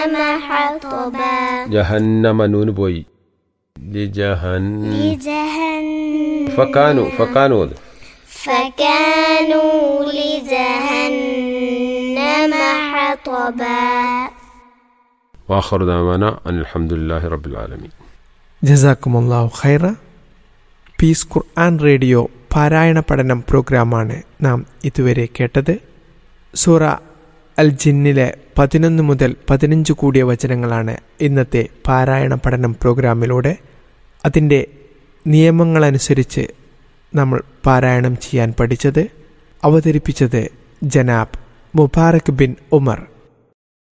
حطبا ജഹന്നമ നൂന് പോയി ലിജഹൻ لجهنم ഫക്കാനു ഫക്കാനു അത് فكانوا لجهنم حطبا വാഖർ ദാമാന അൽഹംദുലില്ലാഹി റബ്ബിൽ ആലമീൻ ജസാക്കുമുല്ലാഹു ഖൈറ പീസ് ഖുർആൻ റേഡിയോ പാരായണ പഠനം പ്രോഗ്രാമാണ് നാം ഇതുവരെ കേട്ടത് സൂറ അൽ ജിന്നിലെ പതിനൊന്ന് മുതൽ പതിനഞ്ച് കൂടിയ വചനങ്ങളാണ് ഇന്നത്തെ പാരായണ പഠനം പ്രോഗ്രാമിലൂടെ അതിൻ്റെ നിയമങ്ങളനുസരിച്ച് നമ്മൾ പാരായണം ചെയ്യാൻ പഠിച്ചത് അവതരിപ്പിച്ചത് ജനാബ് മുബാറക് ബിൻ ഉമർ